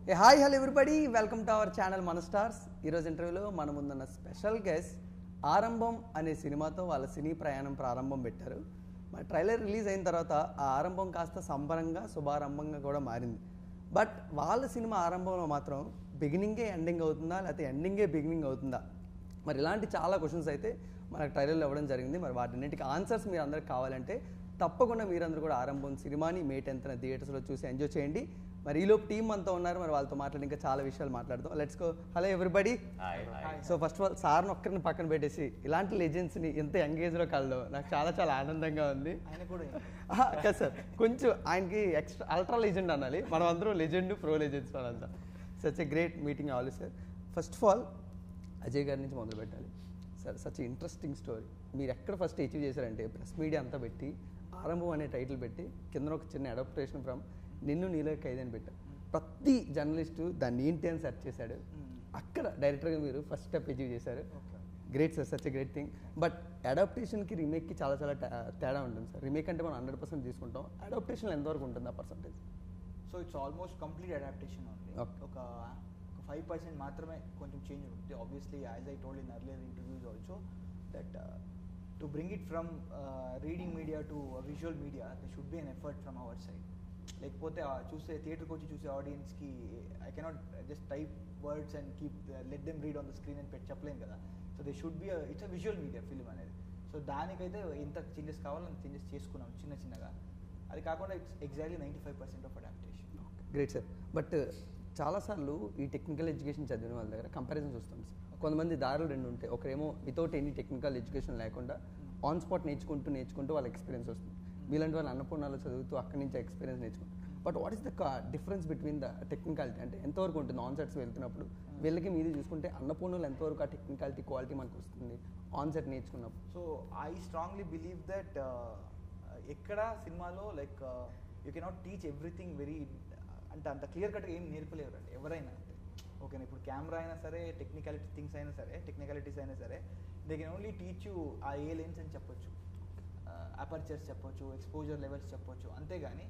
A hi hello everybody welcome to our channel మన stars ఈరోజు ఇంటర్వ్యూలో మన ముందున్న స్పెషల్ గెస్ట్ ఆరంభం అనే సినిమాతో వాళ్ళ సినీ ప్రయాణం ప్రారంభం పెట్టారు మన ట్రైలర్ రిలీజ్ అయిన తర్వాత ఆ ఆరంభం కాస్త సంబరంగా శుభారంభంగా కూడా మారింది బట్ వాళ్ళ సినిమా ఆరంభంలో మాత్రం బిగినింగే ఎండింగ్ అవుతుందా లేకపోతే ఎండింగే బిగినింగ్ అవుతుందా మరి ఇలాంటి చాలా క్వశ్చన్స్ అయితే మనకు ట్రైలర్లో ఇవ్వడం జరిగింది మరి వాటిన్నింటికి ఆన్సర్స్ మీరు అందరికి కావాలంటే తప్పకుండా మీరందరూ కూడా ఆరంభం సినిమాని మే టెన్త్న థియేటర్స్లో చూసి ఎంజాయ్ చేయండి మరి ఈలోపు టీం అంతా ఉన్నారు మరి వాళ్ళతో మాట్లాడి ఇంకా చాలా విషయాలు మాట్లాడదాం let's go hello everybody hi hi so first of all సార్ని ఒక్కరిని పక్కన పెట్టేసి ఇలాంటి లెజెండ్స్ని ఎంత ఎంగేజ్లో కలడం నాకు చాలా చాలా ఆనందంగా ఉంది ఆయన కూడా ఆహా, కాదు సార్ కొంచెం ఆయనకి ఎక్స్ట్రా అల్ట్రా లెజెండ్ అనాలి మనం అందరం లెజెండ్ ప్రో లెజెండ్స్ వాళ్ళంతా such a great meeting all sir first of all Ajay గారి నుంచి మొదలు పెట్టాలి సార్ సచ్ ఇంట్రెస్టింగ్ స్టోరీ మీరు ఎక్కడ ఫస్ట్ అచీవ్ చేశారంటే ప్రెస్ మీడియా అంతా పెట్టి ఆరంభం అనే టైటిల్ పెట్టి కింద ఒక చిన్న అడాప్టేషన్ ఫ్రమ్ నిన్ను నీలో ఖైదని పెట్టారు ప్రతి జర్నలిస్టు దాన్ని ఏంటి అని సెర్చ్ చేశాడు అక్కడ డైరెక్టర్గా మీరు ఫస్ట్ స్టెప్ అచీవ్ చేశారు great sir such a great thing but అడాప్టేషన్కి రీమేక్కి చాలా చాలా తే- తేడా ఉంటుంది సార్ రీమేక్ అంటే మనం హండ్రెడ్ పర్సెంట్ తీసుకుంటాం అడాప్టేషన్ ఎంతవరకు ఉంటుంది ఆ percentage so it's almost complete adaptation ఉంది Okay. ఒక ఫైవ్ పర్సెంట్ మాత్రమే కొంచెం చేంజ్ ఉంటుంది obviously as I told in earlier interviews also that to bring it from reading media to visual media the should be an effort from our side లేకపోతే ఆ చూసే థియేటర్కి వచ్చి చూసే ఆడియన్స్కి I cannot just type words and keep let them read on the screen అని పెట్టి చెప్పలేం కదా so they should be it's a visual media film అనేది సో దానికైతే ఎంత చేంజెస్ కావాలో అంత చేంజెస్ చేసుకున్నాం చిన్న చిన్నగా అది కాకుండా it's exactly ninety five percent of adaptation great sir but చాలాసార్లు ఈ టెక్నికల్ ఎడ్యుకేషన్ చదివిన వాళ్ళ దగ్గర కంపారిజన్ చూస్తాం సార్ కొంతమంది దారులు రెండు ఉంటాయి ఒకరేమో వితౌట్ ఎనీ టెక్నికల్ ఎడ్యుకేషన్ లేకుండా ఆన్ స్పాట్ నేర్చుకుంటూ నేర్చుకుంటూ వాళ్ళ ఎక్స్పీరియన్స్ వస్తుంది మీలాంటి వాళ్ళు అన్నపూర్ణాలు చదువుతూ అక్కడి నుంచి ఎక్స్పీరియన్స్ నేర్చుకుంటారు but what is the difference between the technicality అంటే ఎంతవరకు ఉంటుంది ఆన్ సెట్స్ వెళ్తున్నప్పుడు వీళ్ళకి మీది చూసుకుంటే అన్నపూర్ణలు ఎంతవరకు ఆ టెక్నికాలిటీ క్వాలిటీ మనకు వస్తుంది ఆన్ సెట్ నేర్చుకున్నప్పుడు so I strongly believe that ఎక్కడ సినిమాలో like you cannot teach everything very అంటే అంత క్లియర్ కట్గా ఏం నేర్పలేరు అండి ఎవరైనా అంటే ఓకేనా ఇప్పుడు కెమెరా అయినా సరే టెక్నికాలిటీ థింగ్స్ అయినా సరే టెక్నికాలిటీస్ అయినా సరే they can only teach you uh a lens అని చెప్పొచ్చు అపర్చర్స్ చెప్పొచ్చు ఎక్స్పోజర్ లెవెల్స్ చెప్పొచ్చు అంతేగాని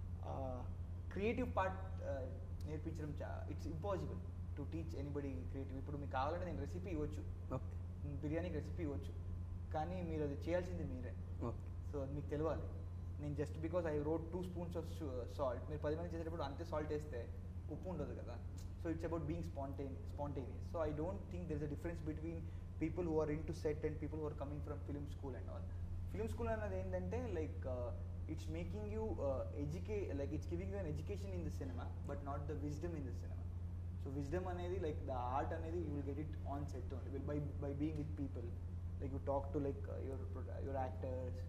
క్రియేటివ్ పార్ట్ నేర్పించడం it's impossible to teach anybody creative ఇప్పుడు మీకు కావాలంటే నేను రెసిపీ ఇవ్వచ్చు ఓకే బిర్యానీకి రెసిపీ ఇవ్వచ్చు కానీ మీరు అది చేయాల్సింది మీరే ఓకే సో అది మీకు తెలియాలి నేను just because I rode two spoons of salt మీరు పది మంది చేసేటప్పుడు అంతే సాల్ట్ వేస్తే ఉప్పు ఉండదు కదా so it's about being spontane spontaneous so I don't think there is a difference between people who are in to set and people who are coming from film school and all film school అన్నది ఏంటంటే like it's making you educate like it's giving you an education in the cinema but not the wisdom in the cinema so wisdom అనేది like the art అనేది you will get it on set only by by being with people like you talk to like your your actors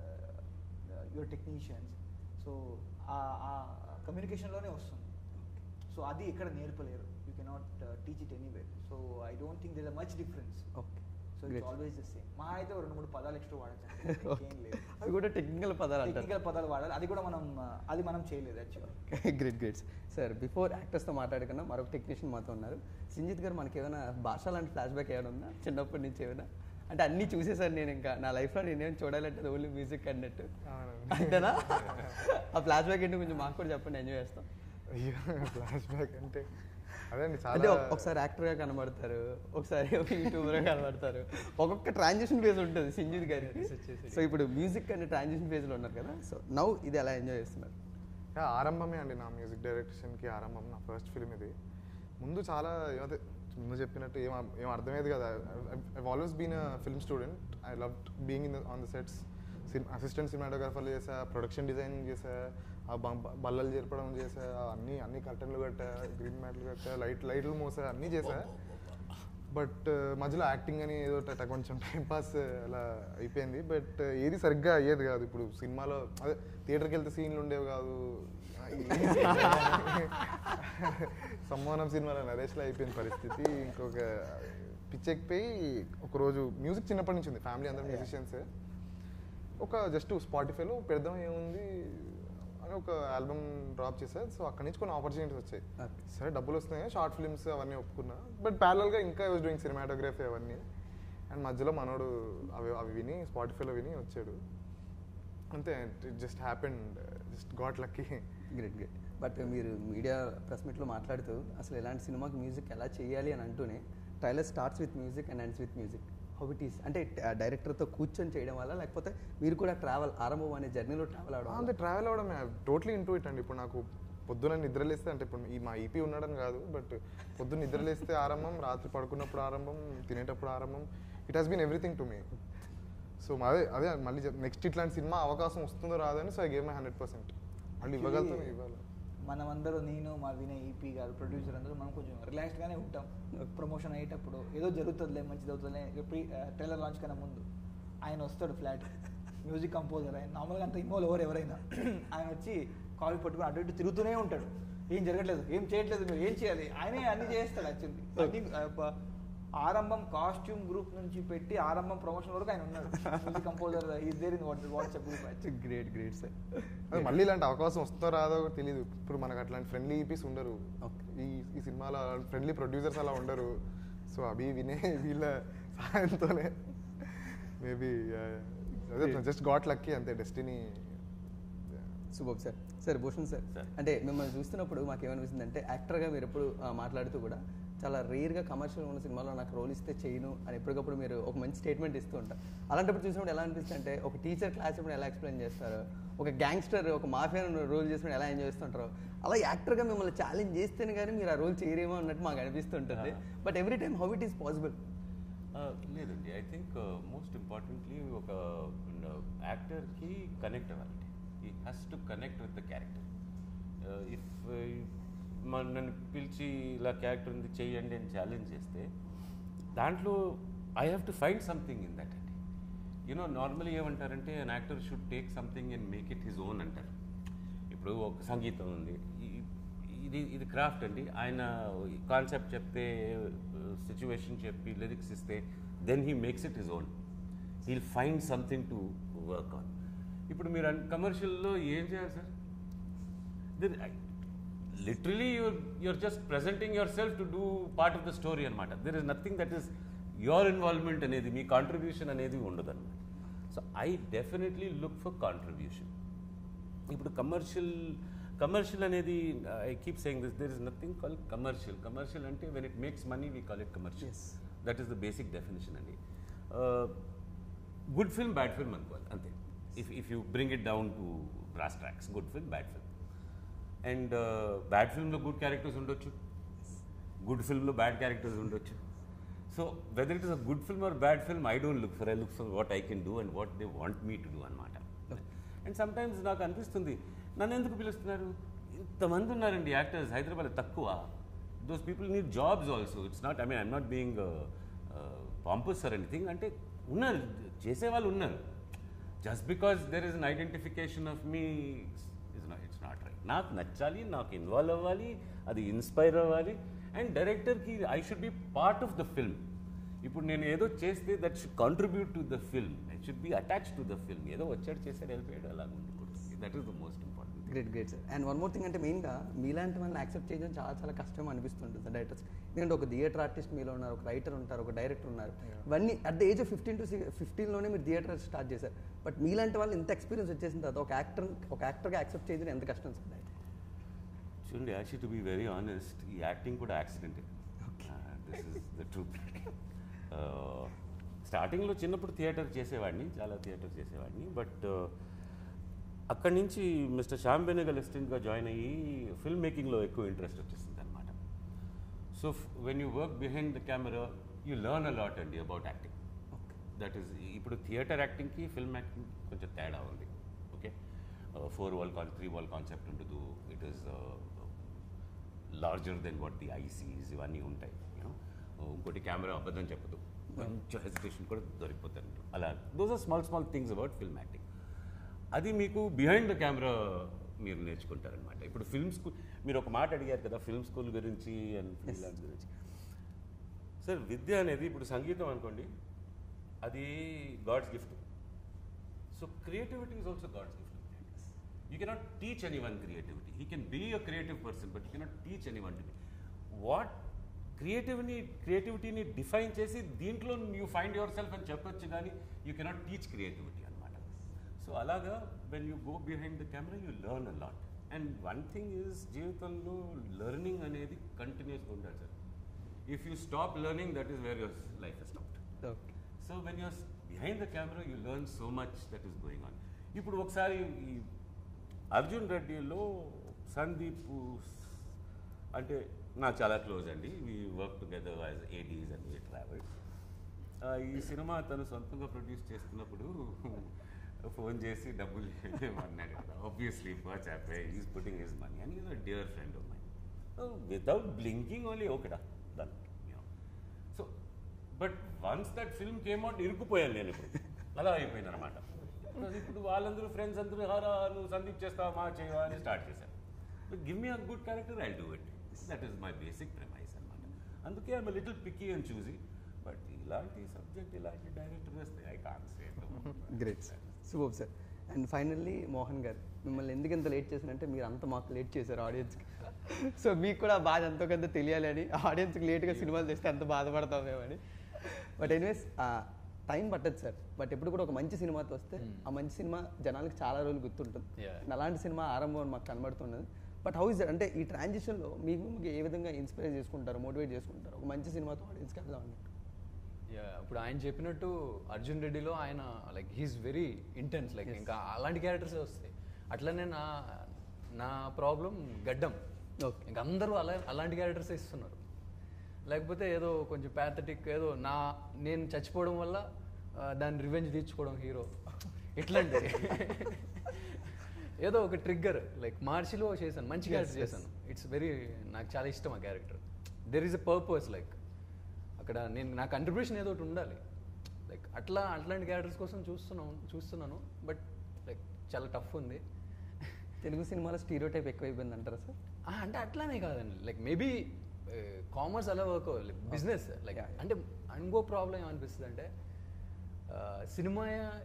your technicians so uh కమ్యూనికేషన్లోనే వస్తుంది సో అది ఎక్కడ నేర్పలేరు you cannot teach it anywhere so I don't think there much difference okay so it's always the same మా అయితే ఓ రెండు మూడు పదాలు ఎక్స్ట్రా వాడచ్చు ఏం లేదు అవి కూడా టెక్నికల్ పదాలు అంటారు టెక్నికల్ పదాలు వాడాలి అది కూడా మనం uh, అది మనం చేయలేదు యాక్చువల్గా గ్రేట్ గ్రేట్స్ సార్ బిఫోర్ యాక్టర్స్తో మాట్లాడుకున్నా మరొక టెక్నీషియన్ మాతో ఉన్నారు సింజిత్ గారు మనకి ఏమైనా భాష లాంటి ఫ్లాష్ బ్యాక్ ఏమైనా ఉందా చిన్నప్పటి నుంచి ఏమైనా అంటే అన్నీ చూసేసాను నేను ఇంకా నా లైఫ్లో నేనేం చూడాలంటే ఓన్లీ మ్యూజిక్ అన్నట్టు అంతేనా ఆ ఫ్లాష్ బ్యాక్ ఏంటి కొంచెం మాకు కూడా చెప్పండి ఎంజాయ్ చేస్తాం అయ్యో ఫ్లాష్ బ్యాక్ అంటే అదే అండి అంటే చాలా ఒక- ఒకసారి యాక్టర్గా కనబడతారు ఒకసారి యూట్యూబర్గా కనబడతారు ఒక్కొక్క ట్రాన్సిషన్ ఫేజ్ ఉంటుంది సింజిత్ గారికి సో ఇప్పుడు మ్యూజిక్ అనే ట్రాన్సిషన్ ఫేజ్లో ఉన్నారు కదా సో నౌ ఇది ఎలా ఎంజాయ్ చేస్తున్నారు యా, ఆరంభమే అండి నా మ్యూజిక్ డైరెక్షన్కి ఆరంభం నా ఫస్ట్ ఫిలిం ఇది ముందు చాలా అదే ముందు చెప్పినట్టు ఏం అర్- ఏం అర్థమయ్యేది కదా I always been a film student I love being in on the sets assistant సినిమాటోగ్రాఫర్లు చేసా ప్రొడక్షన్ డిజైనింగ్ చేసా ఆ బం- బల్లలు చేర్పడం చేసా అన్ని అన్ని కర్టన్లు కట్టా గ్రీన్ మ్యాట్లు కట్టా లైట్ లైట్లు మోసా అన్నీ చేసా బట్ మధ్యలో యాక్టింగ్ అని ఏదో టట కొంచెం టైం పాస్ అలా అయిపోయింది బట్ ఏది సరిగ్గా అయ్యేది కాదు ఇప్పుడు సినిమాలో అదే థియేటర్కి వెళ్తే సీన్లు ఉండేవి కాదు సమ్మానం సినిమాలో నరేష్లో అయిపోయింది పరిస్థితి ఇంకొక పిచ్చెక్కిపోయి ఒకరోజు మ్యూజిక్ చిన్నప్పటి నుంచి ఉంది ఫ్యామిలీ అందరూ మ్యూజిషియన్స్ ఒక జస్ట్ స్పాటిఫైలో పెడదాం ఏముంది అని ఒక ఆల్బమ్ డ్రాప్ చేశారు సో అక్కడి నుంచి కొన్ని ఆపర్చునిటీస్ వచ్చాయి Okay. సరే డబ్బులు వస్తున్నాయి షార్ట్ ఫిల్మ్స్ అవన్నీ ఒప్పుకున్నా బట్ గా ఇంకా యూస్ డూయింగ్ సినిమాటోగ్రఫీ అవన్నీ అండ్ మధ్యలో మనోడు అవి అవి విని స్పాటిఫైలో విని వచ్చాడు అంతే just happened just got lucky great great but మీరు మీడియా ప్రెస్ మీట్లో మాట్లాడుతూ అసలు ఇలాంటి సినిమాకి మ్యూజిక్ ఎలా చేయాలి అని అంటూనే trailer starts with music and ends with music how it is అంటే డైరెక్టర్తో కూర్చొని చేయడం వల్ల లేకపోతే మీరు కూడా ట్రావెల్ ఆరంభం అనే జర్నీలో ట్రావెల్ అవడం అంటే ట్రావెల్ అవ్వడం టోటలీ ఇంటూ ఇట్ అండి ఇప్పుడు నాకు పొద్దున నిద్రలేస్తే అంటే ఇప్పుడు ఈ మా ఈపీ ఉన్నాడని కాదు బట్ పొద్దున్న నిద్రలేస్తే ఆరంభం రాత్రి పడుకున్నప్పుడు ఆరంభం తినేటప్పుడు ఆరంభం it has been everything to me so అదే అదే మళ్ళీ నెక్స్ట్ ఇట్లాంటి సినిమా అవకాశం వస్తుందో రాదని so I gave my hundred percent మళ్ళీ ఇవ్వగలుగుతాం ఇవ్వాలి మనమందరూ నేను మా వినయ్ ఈపీ గారు ప్రొడ్యూసర్ అందరూ మనం కొంచెం రిలాక్స్డ్గానే ఉంటాం ప్రమోషన్ అయ్యేటప్పుడు ఏదో జరుగుతుందిలే మంచిది అవుతుందిలే ప్రీ ట్రైలర్ లాంచ్ కన్నా ముందు ఆయన వస్తాడు ఫ్లాట్ మ్యూజిక్ కంపోజర్ ఆయన నార్మల్గా అంత ఇన్వాల్వ్ ఎవరు ఎవరైనా ఆయన వచ్చి కాల్ పట్టుకుని అటు ఇటు తిరుగుతూనే ఉంటాడు ఏం జరగట్లేదు ఏం చేయట్లేదు మీరు ఏం చేయాలి ఆయనే అన్ని చేస్తాడు యాక్చువల్లీ అన్ని ఆ, ప- ఆరంభం కాస్ట్యూమ్ గ్రూప్ నుంచి పెట్టి ఆరంభం ప్రమోషన్ వరకు ఆయన ఉన్నాడు music composer is there in WhatsApp group great great sir అదే మళ్ళీ ఇలాంటి అవకాశం వస్తుందో రాదో తెలియదు ఇప్పుడు మనకు అట్లాంటి ఫ్రెండ్లీ ఈపీస్ ఉండరు Okay. ఈ ఈ సినిమాలో ఫ్రెండ్లీ ప్రొడ్యూసర్స్ అలా ఉండరు సో అభి వినే వీళ్ళ సహాయంతోనే మేబీ అదే జస్ట్ గాట్ లక్కీ అంతే డెస్టినీ శుభం sir sir Bhushan sir Sir. అంటే మిమ్మల్ని చూస్తున్నప్పుడు మాకు ఏమనిపిస్తుంది అంటే యాక్టర్గా మీరు ఎప్పుడు ఆ, మాట్లాడుతూ కూడా చాలా రేర్గా కమర్షియల్ ఉన్న సినిమాలో నాకు రోల్ ఇస్తే చేయను అని ఎప్పటికప్పుడు మీరు ఒక మంచి స్టేట్మెంట్ ఇస్తూ ఉంటారు అలాంటప్పుడు చూసినప్పుడు ఎలా అనిపిస్తుంది అంటే ఒక టీచర్ క్లాస్ ఇప్పుడు ఎలా ఎక్స్ప్లెయిన్ చేస్తారు ఒక గ్యాంగ్స్టర్ ఒక మాఫియా రోల్ చేసినప్పుడు ఎలా ఎంజాయ్ చేస్తుంటారు అలా యాక్టర్గా మిమ్మల్ని ఛాలెంజ్ చేస్తేనే కానీ మీరు ఆ రోల్ చేయరేమో అన్నట్టు మాకు అనిపిస్తుంటుంది but every time how it is possible Uh, లేదండి ఐ థింక్ మోస్ట్ ఇంపార్టెంట్లీ ఒక యాక్టర్కి కనెక్ట్ అవ్వాలి he has to connect with the character if మన నన్ను పిలిచి ఇలా క్యారెక్టర్ ఉంది చెయ్యండి అని ఛాలెంజ్ చేస్తే దాంట్లో I have to find something in that అండి యూనో నార్మలీ ఏమంటారంటే an actor should take something and make it his own అంటారు ఇప్పుడు ఒక సంగీతం ఉంది ఈ- ఇది ఇది క్రాఫ్ట్ అండి ఆయన కాన్సెప్ట్ చెప్తే సిచ్యువేషన్ చెప్పి లిరిక్స్ ఇస్తే then he makes it his own he'll find something to work on ఇప్పుడు మీరు కమర్షియల్లో ఏం చేయాలి sir literally you're you're just presenting yourself to do part of the story అనమాట there is nothing that is your involvement అనేది మీ contribution అనేది ఉండదు అనమాట so I definitely look for contribution ఇప్పుడు కమర్షియల్ కమర్షియల్ అనేది I keep saying this there is nothing call commercial commercial అంటే when it makes money we call it commercial Yes. That is the basic definition అండి good film bad film అనుకోవాలి అంతే if if you bring it down to brass tracks good film bad film and bad ఫిల్మ్లో good characters ఉండొచ్చు good ఫిల్మ్లో bad characters ఉండొచ్చు so whether it is a good film or bad film I don't look for I look for what I can do and what they want me to do అనమాట and sometimes నాకు అనిపిస్తుంది నన్ను ఎందుకు పిలుస్తున్నారు ఇంతమంది ఉన్నారండి actors Hyderabad తక్కువ those people need jobs also it's not I mean I'm not being pompous or anything అంటే ఉన్నారు చేసేవాళ్ళు ఉన్నారు just because there is an identification of me is not it's not right నాకు నచ్చాలి నాకు ఇన్వాల్వ్ అవ్వాలి అది ఇన్స్పైర్ అవ్వాలి అండ్ డైరెక్టర్కి I should be part of the film ఇప్పుడు నేను ఏదో చేస్తే that should contribute to the film I should be attach to the film ఏదో వచ్చాడు చేశాడు వెళ్ళిపోయాడు అలా ఉండకూడదు that is the most important great great sir and one more thing అంటే మెయిన్గా మీలాంటి వాళ్ళని యాక్సెప్ట్ చేయడం చాలా చాలా కష్టం అనిపిస్తుంటుంది సార్ డైరెక్టర్స్ ఎందుకంటే ఒక థియేటర్ ఆర్టిస్ట్ మీలో ఉన్నారు ఒక రైటర్ ఉంటారు ఒక డైరెక్టర్ ఉన్నారు ఇవన్నీ at the age of fifteen to ఫిఫ్టీన్లోనే మీరు థియేటర్ స్టార్ట్ చేశారు బట్ మీలాంటి వాళ్ళు ఇంత ఎక్స్పీరియన్స్ వచ్చేసిన తర్వాత ఒక యాక్టర్ ఒక యాక్టర్గా యాక్సెప్ట్ చేయడం ఎంత కష్టం సార్ చూడండి actually to be very honest ఈ యాక్టింగ్ కూడా accident this is the truth స్టార్టింగ్లో చిన్నప్పుడు థియేటర్ చేసేవాడిని చాలా థియేటర్ చేసేవాడిని బట్ అక్కడి నుంచి మిస్టర్ శ్యామ్ బెనగల్ అసిస్టెంట్గా జాయిన్ అయ్యి ఫిల్మ్ మేకింగ్లో ఎక్కువ ఇంట్రెస్ట్ వచ్చేసింది అనమాట so when you work behind the camera you learn a lot అండి అబౌట్ యాక్టింగ్ దట్ ఈస్ ఇప్పుడు థియేటర్ యాక్టింగ్కి ఫిల్మ్ యాక్టింగ్ కొంచెం తేడా ఉంది okay four wall con three wall concept ఉండదు it is larger than what the eye sees ఇవన్నీ ఉంటాయి you know. ఇంకోటి కెమెరా అబద్ధం చెప్పదు కొంచెం హెసిటేషన్ కూడా దొరికిపోతారు అలా those are small small things about film acting అది మీకు బిహైండ్ ద కెమెరా మీరు నేర్చుకుంటారనమాట ఇప్పుడు ఫిల్మ్ స్కూల్ మీరు ఒక మాట అడిగారు కదా ఫిల్మ్ స్కూల్ గురించి అండ్ ఫిల్మ్ గురించి సార్ విద్య అనేది ఇప్పుడు సంగీతం అనుకోండి అది God's gift so creativity is also God's gift you cannot teach anyone creativity he can be a creative person but you cannot teach anyone to be what క్రియేటివ్ని క్రియేటివిటీని define చేసి దీంట్లో యూ ఫైండ్ యువర్ సెల్ఫ్ అని చెప్పొచ్చు కానీ you cannot teach creativity అనమాట so అలాగా when you go behind the camera you learn a lot and one thing is జీవితంలో లెర్నింగ్ అనేది కంటిన్యూస్గా ఉండాలి sir if you stop learning that is where your life is stopped okay so when you're behind the camera you learn so much that is going on ఇప్పుడు ఒకసారి ఈ అర్జున్ రెడ్డిలో సందీప్ అంటే నాకు చాలా క్లోజ్ అండి we work together as ADs and we travel ఈ cinema తను సొంతంగా ప్రొడ్యూస్ చేస్తున్నప్పుడు ఫోన్ చేసి డబ్బులు అన్నాడు కదా obviously was happy is putting his money and is a dear friend of mine without blinking only ఓకేడా done so but once that film came out ఇరుక్కుపోయాను నేను ఇప్పుడు అలా అయిపోయింది అనమాట ఇప్పుడు వాళ్ళందరూ ఫ్రెండ్స్ అందరూ హారా నువ్వు సందీప్ చేస్తావా మా చేయవా అని స్టార్ట్ చేశారు give me a good character I do it that is my basic premise అనమాట అందుకే ఐమ్ లిటిల్ పిక్కీ అండ్ చూసి బట్ ఇలాంటి సబ్జెక్ట్ ఇలాంటి డైరెక్టర్ వస్తే I can say great sir super sir and finally Mohan garu మిమ్మల్ని ఎందుకు ఇంత లేట్ చేశారంటే మీరు అంత మాకు లేట్ చేశారు ఆడియన్స్కి సో మీకు కూడా బాధ ఎంతో కొంత తెలియాలి అని ఆడియన్స్కి లేట్గా సినిమాలు తెస్తే ఎంత బాధపడతాం మేమని బట్ ఎనీవేస్ టైం పట్టదు సార్ బట్ ఎప్పుడు కూడా ఒక మంచి సినిమాతో వస్తే ఆ మంచి సినిమా జనాలకు చాలా రోజులు గుర్తుంటుంది Yeah. And అలాంటి సినిమా ఆరంభం మాకు కనబడుతున్నది బట్ హౌ ఇస్ అంటే ఈ ట్రాన్సిషన్లో మీకు మీకు ఏ విధంగా ఇన్స్పైర్ చేసుకుంటారు మోటివేట్ చేసుకుంటారు ఒక మంచి సినిమాతో ఆడియన్స్కి వెళ్దాం అన్నట్టు యా ఇప్పుడు ఆయన చెప్పినట్టు అర్జున్ రెడ్డిలో ఆయన like he's very intense like ఇంకా అలాంటి క్యారెక్టర్స్ వస్తాయి అట్లనే నా నా ప్రాబ్లం గడ్డం ఓకే ఇంకా అందరూ అలా అలాంటి క్యారెక్టర్స్ ఇస్తున్నారు లేకపోతే ఏదో కొంచెం ప్యాథటిక్ ఏదో నా నేను చచ్చిపోవడం వల్ల ఆ, దాన్ని రివెంజ్ తీర్చుకోవడం హీరో ఇట్లాంటి ఏదో ఒక ట్రిగ్గర్ లైక్ మార్చిలో చేశాను మంచి క్యారెక్టర్ చేశాను ఇట్స్ వెరీ నాకు చాలా ఇష్టం ఆ character there is a purpose like అక్కడ నేను నా కంట్రిబ్యూషన్ ఏదో ఒకటి ఉండాలి లైక్ అట్లా అట్లాంటి క్యారెక్టర్స్ కోసం చూస్తున్నాను చూస్తున్నాను బట్ లైక్ చాలా టఫ్ ఉంది తెలుగు సినిమాలో స్టీరియో టైప్ ఎక్కువైపోయింది అంటారా సార్ ఆ, అంటే అట్లానే కాదండి లైక్ మేబీ కామర్స్ అలా వర్క్ అవ్వాలి బిజినెస్ లైక్ Yeah, yeah. అంటే ఇంకో ప్రాబ్లం ఏమనిపిస్తుంది అంటే cinema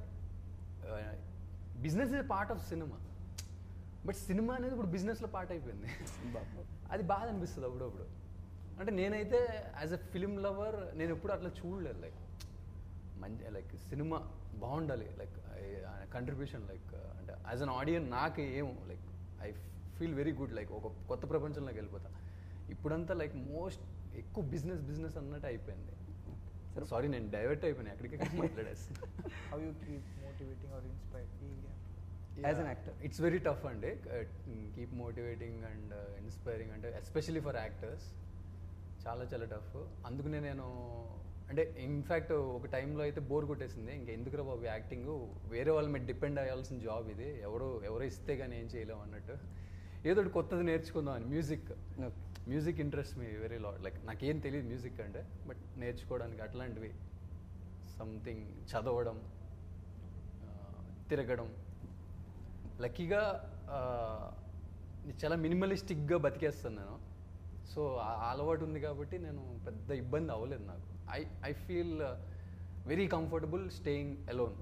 business is part of cinema but cinema అనేది ఇప్పుడు బిజినెస్లో పార్ట్ అయిపోయింది అది బాధ అనిపిస్తుంది అప్పుడప్పుడు అంటే నేనైతే యాజ్ ఎ ఫిలిం లవర్ నేను ఎప్పుడు అట్లా చూడలేదు లైక్ మంచి లైక్ సినిమా బాగుండాలి లైక్ కంట్రిబ్యూషన్ లైక్ అంటే యాజ్ అన్ ఆడియన్ నాకు ఏం like I feel very good like ఒక కొత్త ప్రపంచంలోకి వెళ్ళిపోతా ఇప్పుడంతా లైక్ మోస్ట్ ఎక్కువ బిజినెస్ బిజినెస్ అన్నట్టు అయిపోయింది సారీ నేను డైవర్ట్ అయిపోయినా ఎక్కడికి మాట్లాడేస్తాను how you keep motivating or inspire As an actor. It's very tough అండి కీప్ మోటివేటింగ్ అండ్ ఇన్స్పైరింగ్ అంటే ఎస్పెషలీ ఫర్ యాక్టర్స్ చాలా చాలా టఫ్ అందుకనే నేను అంటే ఇన్ఫ్యాక్ట్ ఒక టైంలో అయితే బోర్ కొట్టేసింది ఇంకా ఎందుకురా బాబు యాక్టింగ్ వేరే వాళ్ళ మీద డిపెండ్ అయ్యాల్సిన జాబ్ ఇది ఎవరు ఎవరో ఇస్తే కానీ ఏం చేయలేం అన్నట్టు ఏదో ఒకటి కొత్తది నేర్చుకుందాం అని music Okay. Music interest me very lot like నాకేం తెలియదు మ్యూజిక్ అంటే బట్ నేర్చుకోవడానికి అట్లాంటివి సంథింగ్ చదవడం ఆ, తిరగడం లక్కీగా ఆ, చాలా మినిమలిస్టిక్గా బతికేస్తాను నేను సో ఆ అలవాటు ఉంది కాబట్టి నేను పెద్ద ఇబ్బంది అవ్వలేదు నాకు I I feel very comfortable staying alone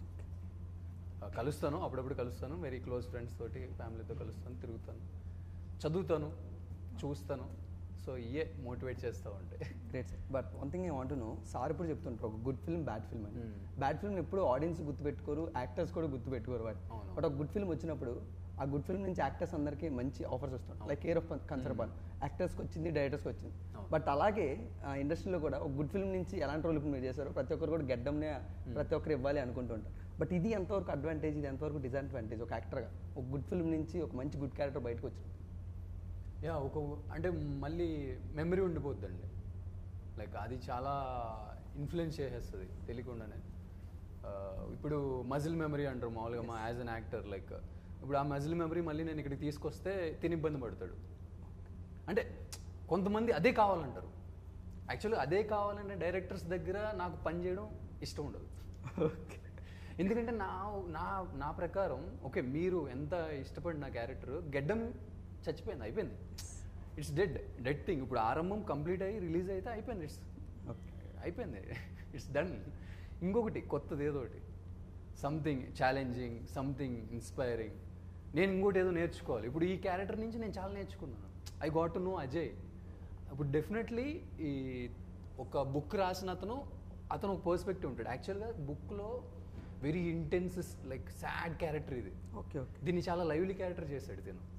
కలుస్తాను అప్పుడప్పుడు కలుస్తాను వెరీ క్లోజ్ ఫ్రెండ్స్ తోటి ఫ్యామిలీతో కలుస్తాను తిరుగుతాను చదువుతాను చూస్తాను సో ఇయే మోటివేట్ చేస్తూ ఉంటాయి great sir but one thing I want know sir ఇప్పుడు చెప్తుంటారు ఒక గుడ్ ఫిల్మ్ బ్యాడ్ ఫిల్మ్ అని Hmm. బ్యాడ్ ఫిల్మ్ ఎప్పుడు ఆడియన్స్ గుర్తుపెట్టుకోరు యాక్టర్స్ కూడా గుర్తుపెట్టుకోరు వాటి అవును. బట్ ఒక గుడ్ ఫిల్మ్ వచ్చినప్పుడు ఆ గుడ్ ఫిల్మ్ నుంచి యాక్టర్స్ అందరికీ మంచి ఆఫర్స్ వస్తుంటాయి లైక్ కేర్ ఆఫ్ కన్సర్బాల్ యాక్టర్స్కి వచ్చింది డైరెక్టర్స్కి వచ్చింది అవును. బట్ అలాగే ఆ ఇండస్ట్రీలో కూడా ఒక గుడ్ ఫిల్మ్ నుంచి ఎలాంటి రోల్ ఇప్పుడు మీరు చేశారో ప్రతి ఒక్కరు కూడా గెడ్డంనే ప్రతి ఒక్కరు ఇవ్వాలి అనుకుంటుంటారు బట్ ఇది ఎంతవరకు అడ్వాంటేజ్ ఇది ఎంతవరకు డిసడ్వాంటేజ్ ఒక యాక్టర్గా ఒక గుడ్ ఫిల్మ్ నుంచి ఒక మంచి గుడ్ క్యారెక్టర్ బయటకు వచ్చింది యా ఒక అంటే మళ్ళీ మెమరీ ఉండిపోద్దండి లైక్ అది చాలా ఇన్ఫ్లుయెన్స్ చేసేస్తుంది తెలియకుండానే ఆ, ఇప్పుడు మజిల్ మెమరీ అంటారు మామూలుగా మా యాజ్ అన్ యాక్టర్ లైక్ ఇప్పుడు ఆ మజిల్ మెమరీ మళ్ళీ నేను ఇక్కడికి తీసుకొస్తే తిని ఇబ్బంది పడతాడు అంటే కొంతమంది అదే కావాలంటారు యాక్చువల్లీ అదే కావాలంటే డైరెక్టర్స్ దగ్గర నాకు పని చేయడం ఇష్టం ఉండదు ఎందుకంటే నా నా నా ప్రకారం ఓకే మీరు ఎంత ఇష్టపడిన క్యారెక్టర్ గెడ్డం చచ్చిపోయింది అయిపోయింది ఇట్స్ డెడ్ డెడ్ థింగ్ ఇప్పుడు ఆరంభం కంప్లీట్ అయ్యి రిలీజ్ అయితే అయిపోయింది ఇట్స్ అయిపోయింది ఇట్స్ డన్ ఇంకొకటి కొత్తది ఏదో ఒకటి సంథింగ్ ఛాలెంజింగ్ సంథింగ్ ఇన్స్పైరింగ్ నేను ఇంకోటి ఏదో నేర్చుకోవాలి ఇప్పుడు ఈ క్యారెక్టర్ నుంచి నేను చాలా నేర్చుకున్నాను I got to know Ajay ఇప్పుడు డెఫినెట్లీ ఈ ఒక బుక్ రాసిన అతను అతను ఒక పర్స్పెక్టివ్ ఉంటాడు యాక్చువల్గా బుక్లో very intense like sad character ఇది ఓకే ఓకే దీన్ని చాలా లైవ్లీ క్యారెక్టర్ చేశాడు తిను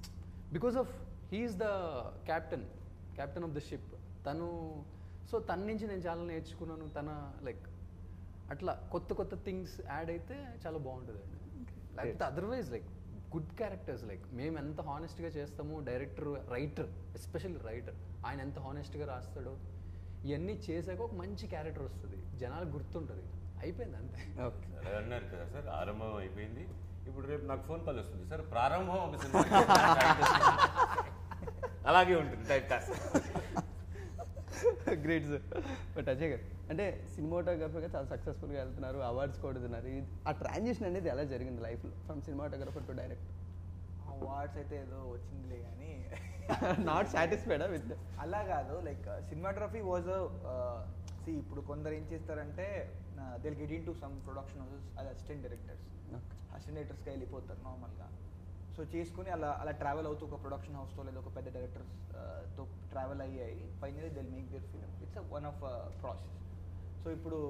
because of he's the captain captain of the ship తను సో తన నుంచి నేను చాలా నేర్చుకున్నాను తన లైక్ అట్లా కొత్త కొత్త థింగ్స్ యాడ్ అయితే చాలా బాగుంటుంది అండి లేకపోతే otherwise like good characters like మేము ఎంత హానెస్ట్గా చేస్తామో డైరెక్టర్ రైటర్ ఎస్పెషల్లీ రైటర్ ఆయన ఎంత హానెస్ట్గా రాస్తాడో ఇవన్నీ చేశాక ఒక మంచి క్యారెక్టర్ వస్తుంది జనాలకు గుర్తుంటుంది అయిపోయింది అంతే ఓకే సరే అన్నారు కదా సార్ ఆరంభం అయిపోయింది ఇప్పుడు రేపు నాకు ఫోన్ కాల్ వస్తుంది సార్ ప్రారంభం ఒక సినిమా అలాగే ఉంటుంది type cast great sir but Ajay garu అంటే సినిమాటోగ్రఫర్గా చాలా సక్సెస్ఫుల్గా వెళ్తున్నారు అవార్డ్స్ కొడుతున్నారు ఇది ఆ ట్రాన్సిషన్ అనేది ఎలా జరిగింది లైఫ్లో from cinematographer to direct awards అయితే ఏదో వచ్చిందిలే కానీ నాట్ సాటిస్ఫైడా విత్ అలా కాదు లైక్ సినిమాటోగ్రఫీ వాజ్ సి ఇప్పుడు కొందరు ఏం చేస్తారంటే they'll get into some production houses అది అసిస్టెంట్ డైరెక్టర్స్ అసిస్టెంట్ డైరెక్టర్స్కి వెళ్ళిపోతారు నార్మల్గా సో చేసుకుని అలా అలా ట్రావెల్ అవుతూ ఒక ప్రొడక్షన్ హౌస్తో లేదా ఒక పెద్ద డైరెక్టర్స్ తో ట్రావెల్ అయ్యాయి finally they'll make their film it's one of process so ఇప్పుడు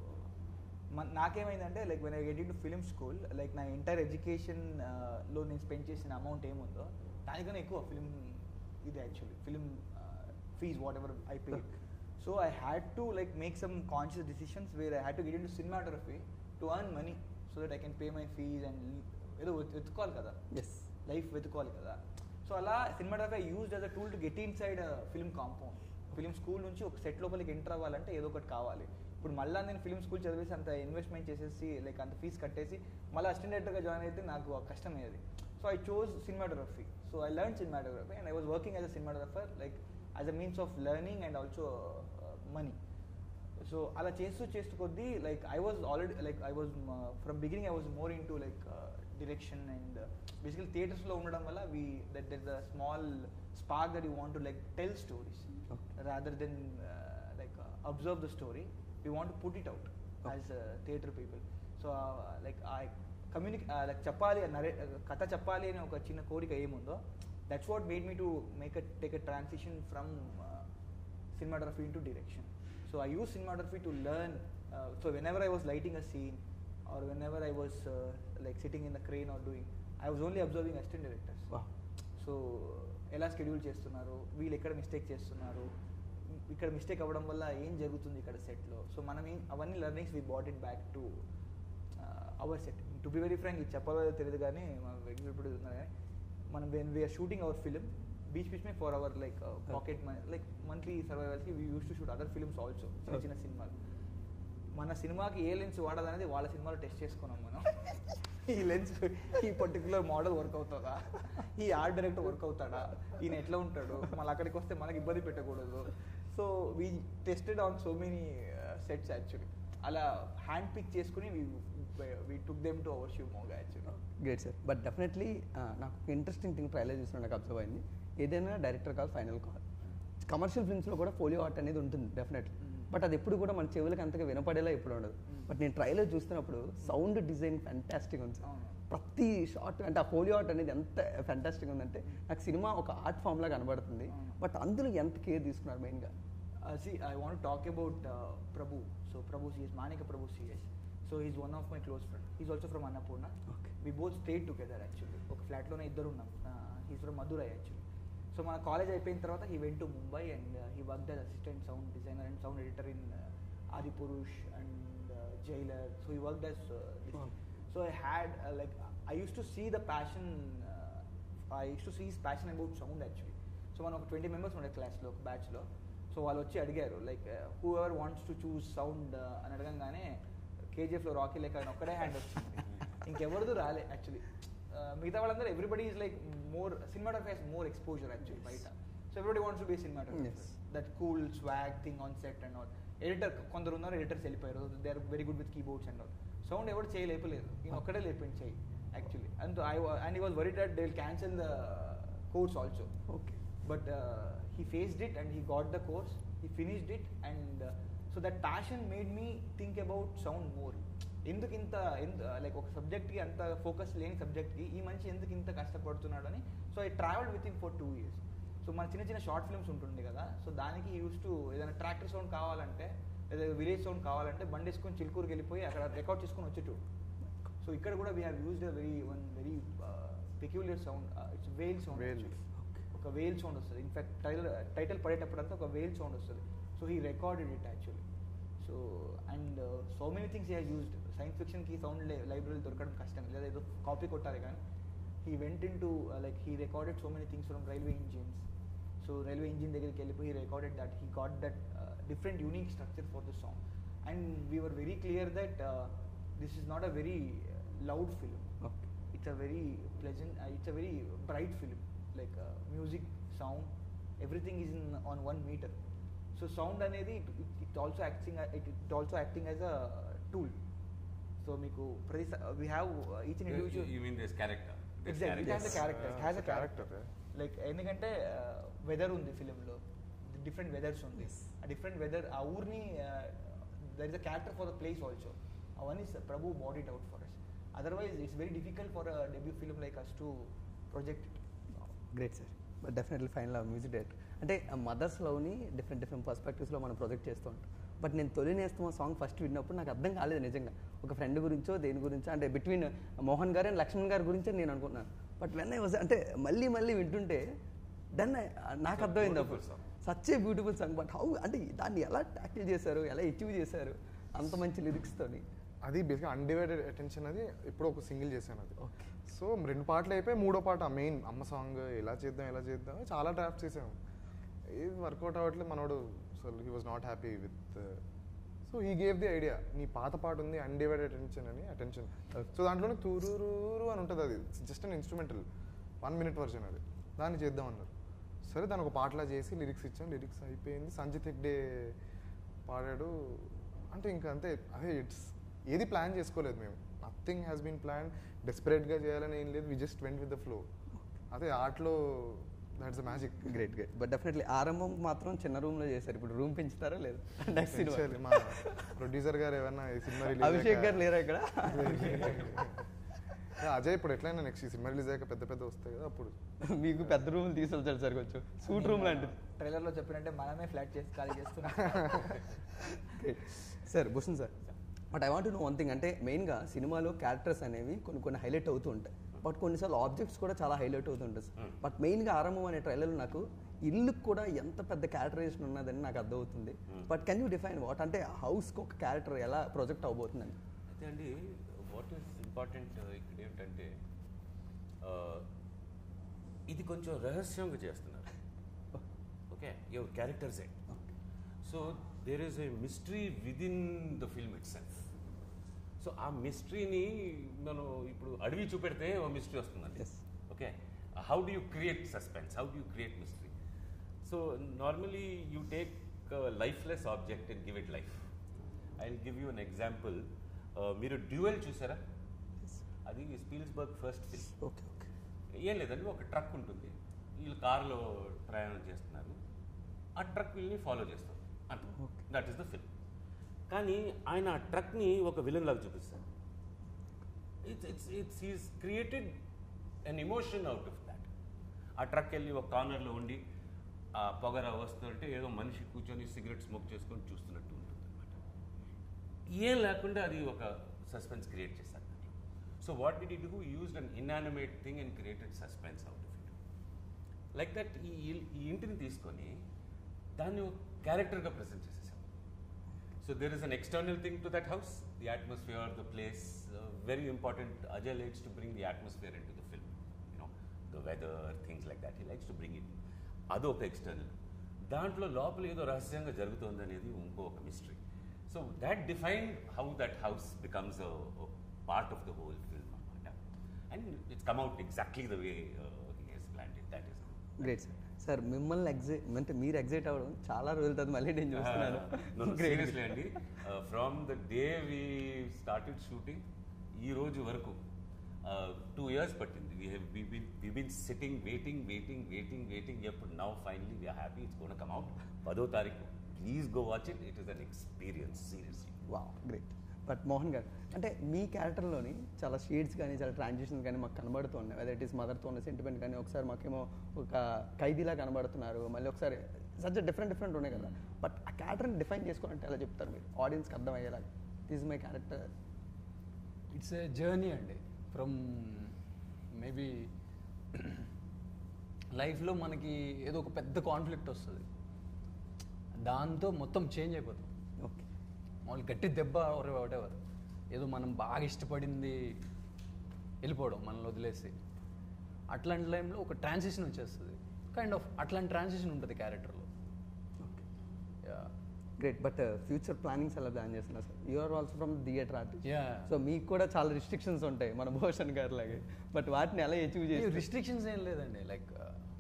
మన నాకేమైందంటే like when I get into film school like నా ఎంటైర్ ఎడ్యుకేషన్ లో నేను స్పెండ్ చేసిన అమౌంట్ ఏముందో దానికన్నా ఎక్కువ ఫిలిం ఇది actually film fees whatever I pay so I had to like make some conscious decisions where I had to get into cinematography to earn money so that I can pay my fees and ఏదో వెతు- వెతుక్కోవాలి కదా yes life వెతుకోవాలి కదా so అలా cinematography used as a tool to get inside film compound film school నుంచి ఒక set లోపలికి enter అవ్వాలంటే ఏదో ఒకటి కావాలి ఇప్పుడు మళ్ళీ నేను ఫిలిం స్కూల్ చదివేసి అంత ఇన్వెస్ట్మెంట్ చేసేసి లైక్ అంత ఫీజు కట్టేసి మళ్ళీ అసిస్టెంట్ డైరెక్టర్గా జాయిన్ అయితే నాకు కష్టమయ్యేది so I chose cinematography so I learn cinematography and I was working as a cinematographer like as a means of learning and also money so అలా చేస్తూ చేస్తూ కొద్దీ like I was already like I was from beginning I was more into like direction and basically థియేటర్స్లో ఉండడం వల్ల we that that the small spark that you want to like tell stories rather than like observe the story we want to put it out as theatre people so like I communicate like చెప్పాలి నరే కథ చెప్పాలి అనే ఒక చిన్న కోరిక ఏముందో that's what made me to make a take a transition from cinematography into direction. So I use cinematography to learn. Uh, so whenever I was lighting a scene, or whenever I was uh, like sitting in the crane or doing, I was only observing assistant directors. Wow. So ఎలా schedule చేస్తున్నారు వీళ్ళు ఎక్కడ mistake చేస్తున్నారు ఇక్కడ mistake అవ్వడం వల్ల ఏం జరుగుతుంది ఇక్కడ సెట్లో సో మనం ఏం అవన్నీ learnings we brought it back to our set to be very frank ఇది చెప్పాలో తెలియదు కానీ మనం ఎగ్జిబిట్ ఉన్నారు కానీ మనం when we're shooting our film beach beach may for our like pocket like monthly సర్వైవల్స్కి we used to shoot other films also చిన్న చిన్న సినిమాలు మన సినిమాకి ఏ లెన్స్ వాడాలనేది వాళ్ళ సినిమాలో టెస్ట్ చేసుకున్నాం మనం ఈ లెన్స్ ఈ పర్టికులర్ మోడల్ వర్క్ అవుతుందా ఈ ఆర్ట్ డైరెక్టర్ వర్క్ అవుతాడా ఈయన ఎట్లా ఉంటాడు మళ్ళీ అక్కడికి వస్తే మనకి ఇబ్బంది పెట్టకూడదు so we tested on so many sets actually అలా హ్యాండ్ పిక్ చేసుకుని we took them to our షివ్ మోగా actually great sir but definitely నాకు ఒక ఇంట్రెస్టింగ్ థింగ్ ట్రైలర్ చూసిన నాకు అబ్జర్వ్ అయింది ఏదైనా director call final call commercial ఫిల్మ్స్లో కూడా ఫోలియో ఆర్ట్ అనేది ఉంటుంది డెఫినెట్లీ బట్ అది ఎప్పుడు కూడా మన చెవులకు అంతగా వినపడేలా ఎప్పుడు ఉండదు బట్ నేను ట్రైలర్ చూస్తున్నప్పుడు సౌండ్ డిజైన్ ఫ్యాంటాస్టిక్ ఉంది సార్ అవును. ప్రతి షార్ట్ అంటే ఆ ఫోలియో ఆర్ట్ అనేది ఎంత ఫ్యాంటాస్టిక్ ఉందంటే నాకు సినిమా ఒక ఆర్ట్ ఫామ్ లా కనబడుతుంది అవును. బట్ అందులో ఎంత కేర్ తీసుకున్నారు మెయిన్గా Uh, see, I want to talk about uh, Prabhu. So Prabhu CS, Manika Prabhu CS. So he's one of my close friends. He's also from Annapurna. Okay. We both stayed together actually. ఒక ఫ్లాట్లోనే ఇద్దరు ఉన్నాం he's from Madurai actually so మన college అయిపోయిన తర్వాత he went to Mumbai and he work as assistant sound designer and sound editor in Adipurush and Jailer so he work as Wow. So I had like I used to see the passion I used to see passion about sound actually so మనం ఒక twenty members ఉండే క్లాస్లో ఒక బ్యాచ్లో so వాళ్ళు వచ్చి అడిగారు like whoever wants to choose sound అని అడగంగానే కేజీఎఫ్లో రాకీ లైక్ ఆయన ఒక్కడే హ్యాండ్ వచ్చింది ఇంకెవరిది రాలే యాక్చువల్లీ మిగతా వాళ్ళందరూ everybody is like more cinematography he's more exposure actually బయట so everybody wants to be cinematography Yes. That cool swag thing on set and all editor కొందరు ఉన్నారు ఎడిటర్స్ వెళ్ళిపోయారు they are very good with keyboards and all sound ఎవరు చేయలేపలేదు ఈయన ఒక్కడే లేపిండి చేయి యాక్చువల్లీ అండ్ ఐ అండ్ ఈ was worry that they will cancel the course also okay but uh, he faced it and he got the course he finished it and uh, so that passion made me think about sound more ఎందుకు ఇంత like ఒక సబ్జెక్ట్కి అంత focus లేని సబ్జెక్ట్కి ఈ మనిషి ఎందుకు ఇంత కష్టపడుతున్నాడు అని so I travelled with in for two years so మన చిన్న చిన్న షార్ట్ ఫిల్మ్స్ ఉంటుంది కదా సో దానికి యూస్ టు ఏదైనా ట్రాక్టర్ సౌండ్ కావాలంటే లేదా విలేజ్ సౌండ్ కావాలంటే బండి వేసుకొని చిలుకూరుకి వెళ్ళిపోయి అక్కడ రికార్డ్ చేసుకొని వచ్చేటు సో ఇక్కడ కూడా we have used a very one very peculiar sound it's whale sound Whale. ఒక వేల్ సౌండ్ వస్తుంది ఇన్ఫాక్ట్ టైటిల్ టైటిల్ పడేటప్పుడు అంతా ఒక వేల్ సౌండ్ వస్తుంది so he recorded it actually so and so many things he used science ఫిక్షన్కి sound library దొరకడం కష్టం లేదా ఏదో కాపీ కొట్టాలి కానీ he went into like he recorded so many things from railway engines so railway engine దగ్గరికి వెళ్ళిపోయి recorded that he got that different unique structure for the song and we were very clear that this is not a very loud film okay it's a very pleasant uh, it's a very bright film like uh, music sound everything is in on one meter so sound అనేది it, it, it also acting a- it, it also acting as a tool so మీకు ప్రతి we have uh, each and individual you mean this character exactly it has a character it has a character character, like ఎందుకంటే weather ఉంది ఫిలింలో different weathers ఉంది ఆ different weather ఆ ఊరిని there is a character for the place also అవన్నీ ప్రభు బాడీ out for us otherwise it's very difficult for debut film like us to project great sir but definitely fine love music director అంటే mother's లవ్ని different different పర్స్పెక్టివ్స్లో మనం project చేస్తూ ఉంటాం but నేను తొలి నేస్తమా సాంగ్ ఫస్ట్ విన్నప్పుడు నాకు అర్థం కాలేదు నిజంగా ఒక ఫ్రెండ్ గురించో దేని గురించో అంటే బిట్వీన్ మోహన్ గారు అండ్ లక్ష్మణ్ గారి గురించే నేను అనుకున్నాను బట్ వెన్ ఐ వాజ్ అంటే మళ్ళీ మళ్ళీ వింటుంటే దెన్ నాకు అర్థమైంది అప్పుడు beautiful song. Such a beautiful song but how అంటే దాన్ని ఎలా ట్యాకిల్ చేశారు ఎలా అచీవ్ చేశారు అంత మంచి లిరిక్స్తోని అది బేసిక్గా అన్డివైడెడ్ అటెన్షన్ అది ఇప్పుడు ఒక సింగిల్ చేశాను అది ఓకే సో రెండు పాటలు అయిపోయి మూడో పాట మెయిన్ అమ్మ సాంగ్ ఎలా చేద్దాం ఎలా చేద్దాం చాలా డ్రాఫ్ట్ చేసాము ఇది వర్కౌట్ అవ్వట్లేదు మనోడు so he was not happy with so he gave the idea నీ పాత పాట ఉంది అన్డివైడెడ్ అటెన్షన్ అని అటెన్షన్ సో దాంట్లోనే తురూరు అని ఉంటుంది అది just an instrumental one minute version అది దాన్ని చేద్దాం అన్నారు సరే దాని ఒక పాటలా చేసి లిరిక్స్ ఇచ్చాం లిరిక్స్ అయిపోయింది సంజిత్ హెగ్డే పాడాడు అంటే ఇంకా అంతే అదే ఇట్స్ ఏది ప్లాన్ చేసుకోలేదు మేము నథింగ్ హ్యాస్ బీన్ ప్లాన్ డెస్పరేట్గా చేయాలని ఏం లేదు we just went with the flow అదే ఆర్ట్లో that's the magic great great but definitely ఆరంభం మాత్రం చిన్న రూమ్లో చేశారు ఇప్పుడు రూమ్ పెంచుతారా లేదు నెక్స్ట్ సినిమా మా ప్రొడ్యూసర్ గారు ఏమన్నా ఈ సినిమా రిలీజ్ అభిషేక్ గారు లేరా ఇక్కడ అజయ్ ఇప్పుడు ఎట్లయినా నెక్స్ట్ ఈ సినిమా రిలీజ్ అయ్యాక పెద్ద పెద్ద వస్తాయి కదా అప్పుడు మీకు పెద్ద రూమ్ తీసుకెళ్తారు సార్ కొంచెం సూట్ రూమ్ లాంటిది ట్రైలర్లో చెప్పినట్టే మనమే ఫ్లాట్ చేసి ఖాళీ చేస్తున్నాం sir Bhushan sir but I want know one thing అంటే మెయిన్గా సినిమాలో క్యారెక్టర్స్ అనేవి కొన్ని కొన్ని హైలైట్ అవుతూ ఉంటాయి బట్ కొన్నిసార్లు ఆబ్జెక్ట్స్ కూడా చాలా హైలైట్ అవుతుంటాయి సార్ బట్ మెయిన్గా ఆరంభం అనే ట్రైలర్ నాకు ఇల్లుకి కూడా ఎంత పెద్ద క్యారెక్టరైజేషన్ ఉన్నదని నాకు అర్థమవుతుంది but can you define what అంటే హౌస్కి ఒక క్యారెక్టర్ ఎలా ప్రొజెక్ట్ అవబోతుందని అయితే అండి వాట్ ఈస్ ఇంపార్టెంట్ ఇక్కడ ఏంటంటే ఆ, ఇది కొంచెం రహస్యంగా చేస్తున్నారు ఓకే యువర్ క్యారెక్టర్సే so there is a mystery within the film itself so ఆ మిస్టరీని మనం ఇప్పుడు అడవి చూపెడితే ఓ మిస్టరీ వస్తుందండి Yes. Okay how do you create suspense how do you create mystery so normally you take lifeless object and give it life I give you an example మీరు Duel చూసారా అది Spielberg first film okay okay ఏం లేదండి ఒక truck ఉంటుంది వీళ్ళు కారులో ప్రయాణం చేస్తున్నారు ఆ ట్రక్ వీళ్ళని ఫాలో చేస్తారు అంతే దట్ ఈస్ ద ఫిల్మ్ కానీ ఆయన ఆ ట్రక్ని ఒక విలన్ లాగా చూపిస్తారు it's it's it's is created an emotion out of that ఆ ట్రక్ వెళ్ళి ఒక కార్నర్లో ఉండి ఆ పొగర వస్తుంటే ఏదో మనిషి కూర్చొని సిగరెట్ స్మోక్ చేసుకొని చూస్తున్నట్టు ఉంటుంది అనమాట ఏం లేకుండా అది ఒక సస్పెన్స్ క్రియేట్ చేశారు so what did it do used an inanimate thing and created suspense out of it like that ఈ ఇల్- ఈ ఇంటిని తీసుకొని దాన్ని ఒక క్యారెక్టర్గా ప్రజెంట్ చేసేసాం so there is an external thing to that house the atmosphere the place very important Ajay likes to bring the atmosphere in to the film you know the weather things like that he likes to bring it అదొక external దాంట్లో లోపల ఏదో రహస్యంగా జరుగుతుంది అనేది ఇంకో ఒక mystery so that define how that house becomes part of the whole film అనమాట and it's come out exactly the way he's plant it that is great sir sir మిమ్మల్ని ఎగ్జైట్ అంటే మీరు ఎగ్జైట్ అవ్వడం చాలా రోజుల తర్వాత మళ్ళీ నేను చూస్తున్నాను Great. సీరియస్లీ అండి from the day we started shooting ఈ రోజు వరకు టూ ఇయర్స్ పట్టింది we been sitting waiting waiting waiting waiting ఎప్పుడు now finally we are happy it's gone come out పదో తారీఖు please go watch it it is an experience seriously wow great but Mohan గారు అంటే మీ క్యారెక్టర్లోని చాలా షేడ్స్ కానీ చాలా ట్రాన్సిషన్స్ కానీ మాకు కనబడుతూ ఉన్నాయి వెదర్ ఇట్ ఈస్ మదర్తో ఉన్న సెంటిమెంట్ కానీ ఒకసారి మాకేమో ఒక ఖైదీలా కనబడుతున్నారు మళ్ళీ ఒకసారి సచ్ డిఫరెంట్ డిఫరెంట్ ఉన్నాయి కదా బట్ ఆ క్యారెక్టర్ని డిఫైన్ చేసుకోవాలంటే ఎలా చెప్తారు మీరు ఆడియన్స్కి అర్థమయ్యేలాగా this my character it's a journey అండి ఫ్రమ్ మేబీ లైఫ్లో మనకి ఏదో ఒక పెద్ద కాన్ఫ్లిక్ట్ వస్తుంది దాంతో మొత్తం చేంజ్ అయిపోతుంది ఓకే మామూలు గట్టి దెబ్బ వాటెవర్ ఏదో మనం బాగా ఇష్టపడింది వెళ్ళిపోవడం మనల్ని వదిలేసి అట్లాంటి టైంలో ఒక ట్రాన్సిషన్ వచ్చేస్తుంది కైండ్ ఆఫ్ అట్లాంటి ట్రాన్సిషన్ ఉంటుంది క్యారెక్టర్లో గ్రేట్ బట్ ఫ్యూచర్ ప్లానింగ్స్ ఎలా ప్లాన్ చేస్తున్నారు sir you are also from theatre artist yeah so మీకు కూడా చాలా రిస్ట్రిక్షన్స్ ఉంటాయి మన భూషణ్ గారి లాగే బట్ వాటిని ఎలా అచీవ్ చేసి రిస్ట్రిక్షన్స్ ఏం లేదండి లైక్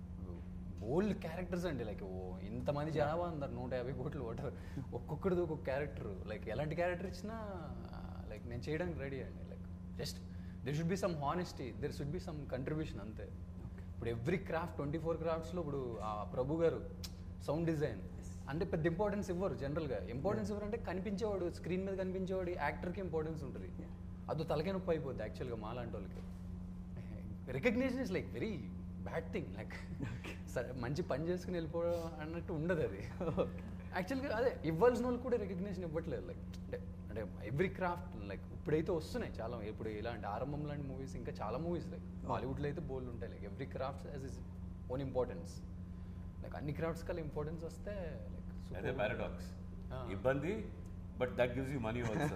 ఓల్డ్ క్యారెక్టర్స్ అండి లైక్ ఓ ఇంతమంది జనాభా అందరు నూట యాభై కోట్లు వాటర్ ఒక్కొక్కడిది ఒక్కొక్క క్యారెక్టర్ లైక్ ఎలాంటి క్యారెక్టర్ ఇచ్చినా లైక్ నేను చేయడానికి రెడీ అండి like just there should be some honesty there should be some contribution అంతే ఇప్పుడు ఎవ్రీ క్రాఫ్ట్ ట్వంటీ ఫోర్ క్రాఫ్ట్స్లో ఇప్పుడు ఆ ప్రభు గారు సౌండ్ డిజైన్ అంటే పెద్ద ఇంపార్టెన్స్ ఇవ్వరు జనరల్గా ఇంపార్టెన్స్ ఇవ్వరు అంటే కనిపించేవాడు స్క్రీన్ మీద కనిపించేవాడు యాక్టర్కి ఇంపార్టెన్స్ ఉంటుంది అదో తలకే నొప్పి అయిపోద్ది యాక్చువల్గా మాలాంటి వాళ్ళకి recognition is like very bad thing like సరే మంచి పని చేసుకుని వెళ్ళిపోవడం అన్నట్టు ఉండదు అది యాక్చువల్గా అదే ఇవ్వాల్సిన వాళ్ళు కూడా రికగ్నిషన్ ఇవ్వట్లేదు లైక్ అంటే అంటే ఎవ్రీ క్రాఫ్ట్ లైక్ ఇప్పుడైతే వస్తున్నాయి చాలా ఇప్పుడు ఇలాంటి ఆరంభం లాంటి మూవీస్ ఇంకా చాలా మూవీస్ లైక్ బాలీవుడ్లో అయితే బోల్డ్ ఉంటాయి like every crafts has is own importance like అన్ని క్రాఫ్ట్స్ కల్లా ఇంపార్టెన్స్ వస్తే అదే లైక్ పారాడాక్స్ Ah. ఇబ్బంది but that gives you money also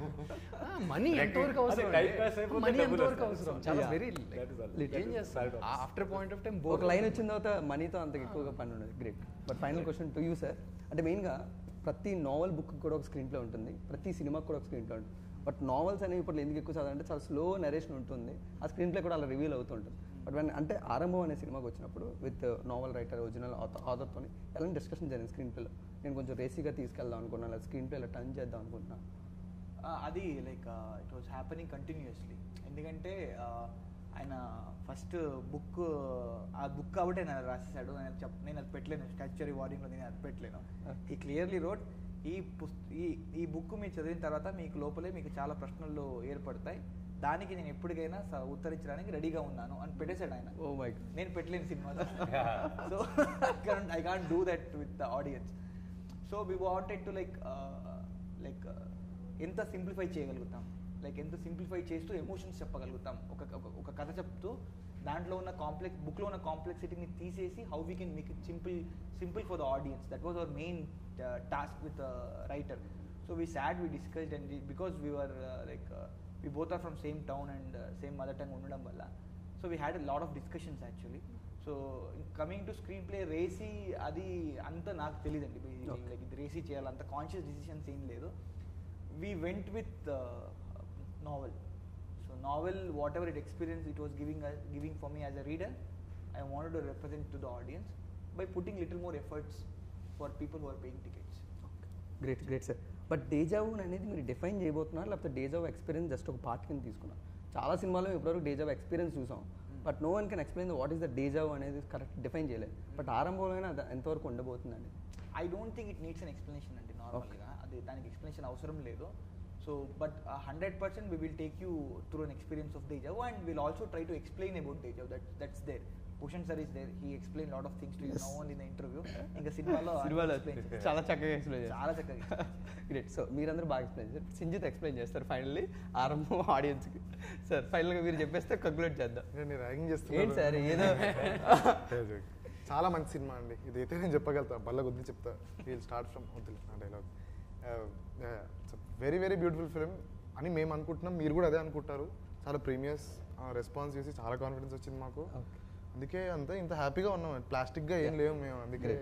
money ఎంతవరకు అవసరం అదే time pass అయిపోతే మనీ డబ్బులు ఎంతవరకు వస్తాయి. అవసరం చాలా Yeah. Very That is all. ఏం చేస్తారు ఆఫ్టర్ పాయింట్ ఆఫ్ టైం ఒక లైన్ వచ్చిన తర్వాత మనీతో అంత ఎక్కువగా పని ఉండదు great but final question to you sir అంటే మెయిన్గా ప్రతి నావల్ బుక్ కూడా ఒక స్క్రీన్ ప్లే ఉంటుంది ప్రతి సినిమాకి కూడా ఒక స్క్రీన్ ప్లే ఉంటుంది బట్ నావల్స్ అనేవి ఇప్పుడు ఎందుకు ఎక్కువ చదవాలంటే చాలా స్లో నరేషన్ ఉంటుంది ఆ స్క్రీన్ ప్లే కూడా అలా రివీల్ అవుతుంటుంది బట్ వెన్ అంటే ఆరంభం అనే సినిమాకి వచ్చినప్పుడు విత్ నావల్ రైటర్ ఒరిజినల్ ఆథర్తో ఎలాంటి డిస్కషన్ జరిగింది స్క్రీన్ ప్లేలో నేను కొంచెం రేసీగా తీసుకెళ్దాం అనుకున్నాను లేదా స్క్రీన్ ప్లేలో టర్న్ చేద్దాం అనుకుంటున్నాను ఆ, అది like it was happening continuously ఎందుకంటే ఆ, ఆయన ఫస్ట్ బుక్ ఆ బుక్ కాబట్టి ఆయన రాసేసాడు నేను చెప్ నేను అది పెట్టలేను స్టాచ్యురీ వార్డింగ్లో నేను అది పెట్టలేను ఈ క్లియర్లీ రోడ్ ఈ పుస్ ఈ ఈ బుక్ మీరు చదివిన తర్వాత మీకు లోపలే మీకు చాలా ప్రశ్నలు ఏర్పడతాయి దానికి నేను ఎప్పటికైనా స- ఉత్తరించడానికి రెడీగా ఉన్నాను అని పెట్టేశాడు ఆయన ఓ మై నేను పెట్టలేను సినిమాలో so I can't do that with the audience so we wanted to like like ఎంత సింప్లిఫై చేయగలుగుతాం లైక్ ఎంత సింప్లిఫై చేస్తూ ఎమోషన్స్ చెప్పగలుగుతాం ఒక ఒక- ఒక కథ చెప్తూ దాంట్లో ఉన్న కాంప్లెక్స్ బుక్లో ఉన్న కాంప్లెక్సిటీని తీసేసి how we can make it simple simple for the audience that was our main task with writer so we said we discussed and because we were like we both are from same town and same mother tongue ఉండడం వల్ల so we had a lot of discussions actually so coming to screenplay racy అది అంత నాకు తెలియదండి Okay. Like ఇది racy చేయాలి అంత conscious decisions ఏం లేదు we went with novel so novel whatever it experience it was giving giving for me as a reader I wanted to represent to the audience by putting little more efforts for people who are paying tickets great great sir but deja vu అనేది మీరు define చేయబోతున్నారు లేకపోతే deja vu experience just ఒక part కింద తీసుకున్నారు చాలా సినిమాలో ఇప్పటివరకు డేజావు ఎక్స్పీరియన్స్ చూసాం but no one can explain what is the deja vu అనేది కరెక్ట్ డిఫైన్ చేయలేదు బట్ ఆరంభంలోనే అది ఎంతవరకు ఉండబోతుందండి I don't think it needs an explanation అండి నార్మల్గా అది దానికి ఎక్స్ప్లెనేషన్ అవసరం లేదు so but hundred percent we will take you through an experience of deja vu and will also try to explain about deja vu that that's there Bhushan sir is there he explain lot of things to you no only in the interview ఇంకా సినిమాలో అన్ని సినిమాలో explain చేస్తారు. చాలా చక్కగా explain చాలా చక్కగా great so మీరందరూ బాగా ఎక్స్ప్లెయిన్ చేస్తారు సింజిత్ ఎక్స్ప్లెయిన్ చేస్తారు ఫైనల్లీ ఆరంభం ఆడియన్స్కి సార్ ఫైనల్గా మీరు చెప్పేస్తే కంక్లూడ్ చేద్దాం నేను ర్యాగింగ్ ఏంటి సార్ ఏదో చాలా మంచి సినిమా అండి ఇది అయితే నేను చెప్పగలుగుతా బల్ల కొద్ది చెప్తా వీల్ స్టార్ట్ ఫ్రమ్ వద్దులే నా dialogue very very beautiful film అని మేము అనుకుంటున్నాం మీరు కూడా అదే అనుకుంటారు చాలా ప్రీమియస్ రెస్పాన్స్ చేసి చాలా కాన్ఫిడెన్స్ వచ్చింది మాకు Okay. అందుకే అంతా ఇంత హ్యాపీగా ఉన్నాం ప్లాస్టిక్గా ఏం లేవు మేము అందుకే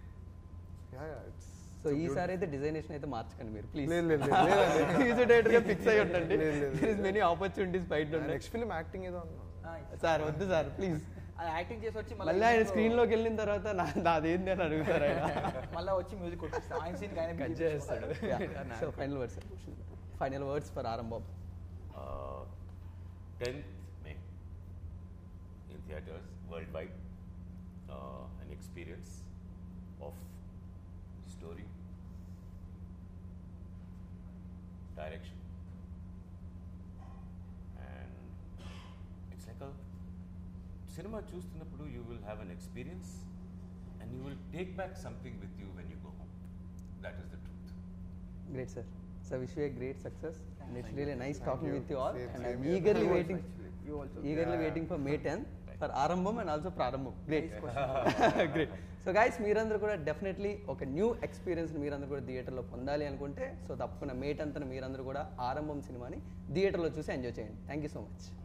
సో ఈసారి అయితే డిజైనేషన్ అయితే మార్చకండి మీరు ప్లీజ్ లేదు, లేదు, లేదు, లేదండి. గా ఫిక్స్ అయి ఉండండి లేదు, లేదు, దర్ ఇస్ మెనీ ఆపర్చునిటీస్ బయట ఉన్నాయి నెక్స్ట్ ఫిల్మ్ యాక్టింగ్ ఏదో అన్నా సార్ వద్దు సార్ ప్లీజ్ అది యాక్టింగ్ చేసి వచ్చి మళ్ళీ ఆయన స్క్రీన్ లోకి వెళ్ళిన తర్వాత నా నాదేంది అని అడుగుతారు ఆయన మళ్ళీ వచ్చి మ్యూజిక్ కొట్టిస్తాం ఆయన సీన్ ఆయన కట్ చేస్తాడు so final words final words for Aarambham uh, 10th May in theaters worldwide. Uh, an experience of story, direction, and it's like a cinema చూస్తున్నప్పుడు you will have an experience and you will take back something with you when you go home. That is the truth. Great sir so wish you great success and it's really nice Thank talking you. With you all Same, and same I'm here. Eagerly You also waiting actually. You also. Eagerly Yeah. Waiting for May ten for Aarambham and also Prarambham great great so guys మీరందరూ కూడా definitely ఒక new experience మీరందరూ కూడా థియేటర్లో పొందాలి అనుకుంటే so తప్పకుండా mate అంతా మీరందరూ కూడా ఆరంభం సినిమాని థియేటర్లో చూసి ఎంజాయ్ చేయండి థ్యాంక్ యూ సో మచ్